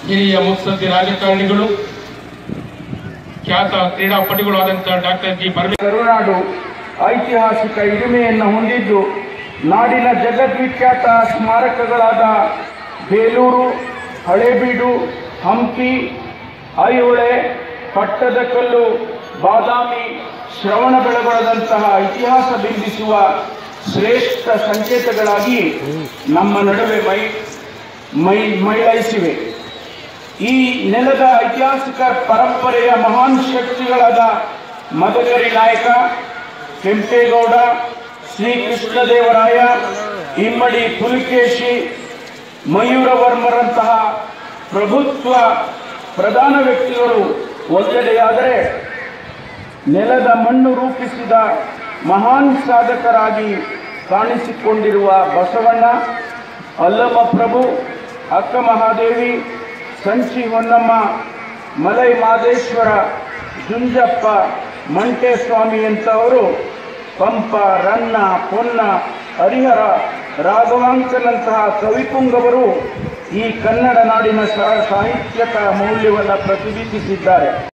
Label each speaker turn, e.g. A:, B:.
A: ಹಿರಿಯ ಮುತ್ಸದ್ದಿ ರಾಜಕಾರಣಿಗಳು ಖ್ಯಾತ ಕ್ರೀಡಾಪಟುಗಳು ಆದಂತಹ ಡಾಕ್ಟರ್ ಜಿ ಪರಮೇಶ್ವರ
B: ಕರುನಾಡು ಐತಿಹಾಸಿಕ ಹಿರಿಮೆಯನ್ನು ಹೊಂದಿದ್ದು ನಾಡಿನ ಜಗದ್ವಿಖ್ಯಾತ ಸ್ಮಾರಕಗಳಾದ ಬೇಲೂರು ಹಳೇಬೀಡು ಹಂಪಿ ಐಹೊಳೆ ಪಟ್ಟದಕಲ್ಲು ಬಾದಾಮಿ ಶ್ರವಣಬೆಳಗೊಳದಂತಹ ಇತಿಹಾಸ ಬಿಂಬಿಸುವ ಶ್ರೇಷ್ಠ ಸಂಕೇತಗಳಾಗಿ ನಮ್ಮ ನಡುವೆ ಮೈ ಮೈ ಮೈಳೈಸಿವೆ ಈ ನೆಲದ ಐತಿಹಾಸಿಕ ಪರಂಪರೆಯ ಮಹಾನ್ ಶಕ್ತಿಗಳಾದ ಮದಕರಿ ನಾಯಕ ಕೆಂಪೇಗೌಡ ಶ್ರೀ ಕೃಷ್ಣದೇವರಾಯ ಇಮ್ಮಡಿ ಪುಲಿಕೇಶಿ ಮಯೂರವರ್ಮರಂತಹ ಪ್ರಭುತ್ವ ಪ್ರಧಾನ ವ್ಯಕ್ತಿಗಳು ಒಂದೆಡೆಯಾದರೆ ನೆಲದ ಮಣ್ಣು ರೂಪಿಸಿದ ಮಹಾನ್ ಸಾಧಕರಾಗಿ ಕಾಣಿಸಿಕೊಂಡಿರುವ ಬಸವಣ್ಣ ಅಲ್ಲಮ ಪ್ರಭು ಅಕ್ಕ ಮಹಾದೇವಿ ಸಂಚಿ ಹೊನ್ನಮ್ಮ ಮಲೈ ಮಾದೇಶ್ವರ ಜುಂಜಪ್ಪ ಮಂಟೇಸ್ವಾಮಿಯಂಥವರು ಪಂಪ ರನ್ನ ಪೊನ್ನ ಹರಿಹರ ರಾಘವಾಂಕನಂತಹ ಕವಿಪುಂಗವರು ಈ ಕನ್ನಡ ನಾಡಿನ ಸಾ- ಸಾಹಿತ್ಯಕ ಮೌಲ್ಯವನ್ನು ಪ್ರತಿಬಿಂಬಿಸಿದ್ದಾರೆ